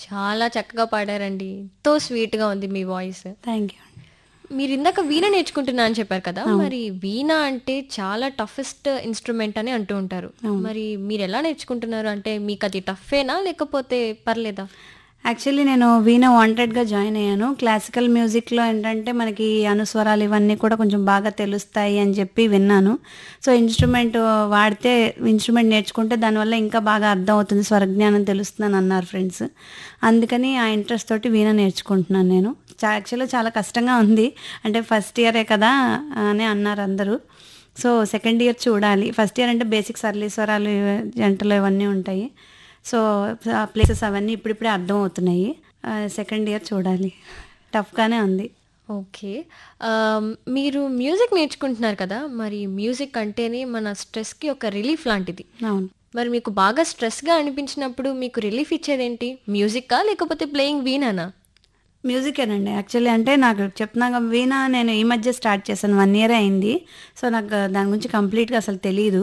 చాలా చక్కగా పాడారండి ఎంతో స్వీట్గా ఉంది మీ వాయిస్ థ్యాంక్ యూ మీరు ఇందాక వీణ నేర్చుకుంటున్నా అని చెప్పారు కదా మరి వీణ అంటే చాలా టఫెస్ట్ ఇన్స్ట్రుమెంట్ అని అంటూ ఉంటారు మరి మీరు ఎలా నేర్చుకుంటున్నారు అంటే మీకు అది టఫేనా లేకపోతే పర్లేదా యాక్చువల్లీ నేను వీణ వాంటెడ్గా జాయిన్ అయ్యాను క్లాసికల్ మ్యూజిక్లో ఏంటంటే మనకి అనుస్వరాలు ఇవన్నీ కూడా కొంచెం బాగా తెలుస్తాయి అని చెప్పి విన్నాను సో ఇన్స్ట్రుమెంట్ వాడితే ఇన్స్ట్రుమెంట్ నేర్చుకుంటే దానివల్ల ఇంకా బాగా అర్థం అవుతుంది స్వరజ్ఞానం తెలుస్తుందని అన్నారు ఫ్రెండ్స్ అందుకని ఆ ఇంట్రెస్ట్ తోటి వీణ నేర్చుకుంటున్నాను నేను యాక్చువల్గా చాలా కష్టంగా ఉంది అంటే ఫస్ట్ ఇయరే కదా అని అన్నారు అందరూ సో సెకండ్ ఇయర్ చూడాలి ఫస్ట్ ఇయర్ అంటే బేసిక్ సరళీస్వరాలు జంటలు ఇవన్నీ ఉంటాయి సో ఆ ప్లేసెస్ అవన్నీ ఇప్పుడిప్పుడే అర్థం అవుతున్నాయి సెకండ్ ఇయర్ చూడాలి టఫ్గానే ఉంది ఓకే ఆమ్, మీరు మ్యూజిక్ నేర్చుకుంటున్నారు కదా మరి మ్యూజిక్ అంటేనే మన స్ట్రెస్కి ఒక రిలీఫ్ లాంటిది అవును మరి మీకు బాగా స్ట్రెస్గా అనిపించినప్పుడు మీకు రిలీఫ్ ఇచ్చేదేంటి మ్యూజిక్కా లేకపోతే ప్లేయింగ్ వీణానా మ్యూజికేనండి యాక్చువల్లీ అంటే నాకు చెప్తున్నాక వీణా నేను ఈ మధ్య స్టార్ట్ చేశాను వన్ ఇయర్ అయింది సో నాకు దాని గురించి కంప్లీట్గా అసలు తెలియదు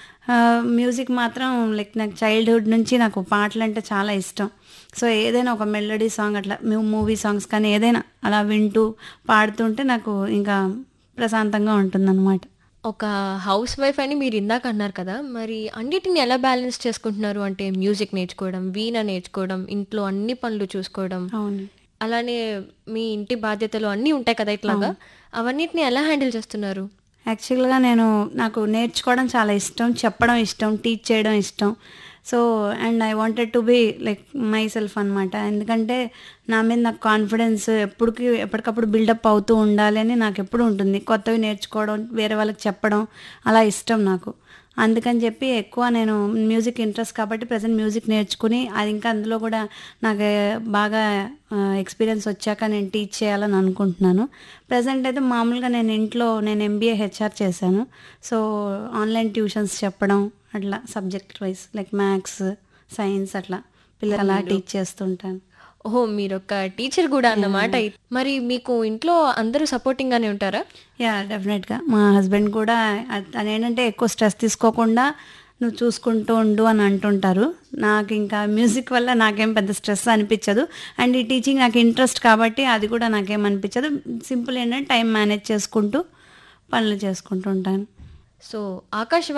మ్యూజిక్ మాత్రం లైక్ నాకు చైల్డ్హుడ్ నుంచి నాకు పాటలు అంటే చాలా ఇష్టం సో ఏదైనా ఒక మెలోడీ సాంగ్ అట్లా మూవీ సాంగ్స్ కానీ ఏదైనా అలా వింటూ పాడుతుంటే నాకు ఇంకా ప్రశాంతంగా ఉంటుందన్నమాట ఒక హౌస్ వైఫ్ అని మీరు ఇందాక అన్నారు కదా మరి అన్నిటిని ఎలా బ్యాలెన్స్ చేసుకుంటున్నారు అంటే మ్యూజిక్ నేర్చుకోవడం వీణ నేర్చుకోవడం ఇంట్లో అన్ని పనులు చూసుకోవడం అవును అలానే మీ ఇంటి బాధ్యతలు అన్నీ ఉంటాయి కదా ఇట్లాగా అవన్నిటిని ఎలా హ్యాండిల్ చేస్తున్నారు యాక్చువల్గా నేను నాకు నేర్చుకోవడం చాలా ఇష్టం చెప్పడం ఇష్టం టీచ్ చేయడం ఇష్టం so and I wanted to be like myself అనమాట ఎందుకంటే నా మీద నాకు కాన్ఫిడెన్స్ ఎప్పటికి ఎప్పటికప్పుడు బిల్డప్ అవుతూ ఉండాలి అని నాకు ఎప్పుడు ఉంటుంది కొత్తవి నేర్చుకోవడం వేరే వాళ్ళకి చెప్పడం అలా ఇష్టం నాకు అందుకని చెప్పి ఎక్కువ నేను మ్యూజిక్ ఇంట్రెస్ట్ కాబట్టి ప్రజెంట్ మ్యూజిక్ నేర్చుకుని అది ఇంకా అందులో కూడా నాకు బాగా ఎక్స్పీరియన్స్ వచ్చాక నేను టీచ్ చేయాలని అనుకుంటున్నాను ప్రజెంట్ అయితే మామూలుగా నేను ఇంట్లో నేను ఎంబీఏ హెచ్ఆర్ చేశాను సో ఆన్లైన్ ట్యూషన్స్ చెప్పడం అట్లా subject wise like maths science అట్లా పిల్లలు అలా టీచ్ చేస్తుంటాను ఓహో మీరు ఒక టీచర్ కూడా అన్నమాట మరి మీకు ఇంట్లో అందరూ సపోర్టింగ్ గానే ఉంటారా యా డెఫినెట్గా మా హస్బెండ్ కూడా తను ఏంటంటే ఎక్కువ స్ట్రెస్ తీసుకోకుండా నువ్వు చూసుకుంటూ ఉండు అని అంటుంటారు నాకు ఇంకా మ్యూజిక్ వల్ల నాకేం పెద్ద స్ట్రెస్ అనిపించదు అండ్ ఈ టీచింగ్ నాకు ఇంట్రెస్ట్ కాబట్టి అది కూడా నాకేం అనిపించదు సింపుల్ ఏంటంటే టైం మేనేజ్ చేసుకుంటూ పనులు చేసుకుంటూ ఉంటాను సో ఆకాశవాణి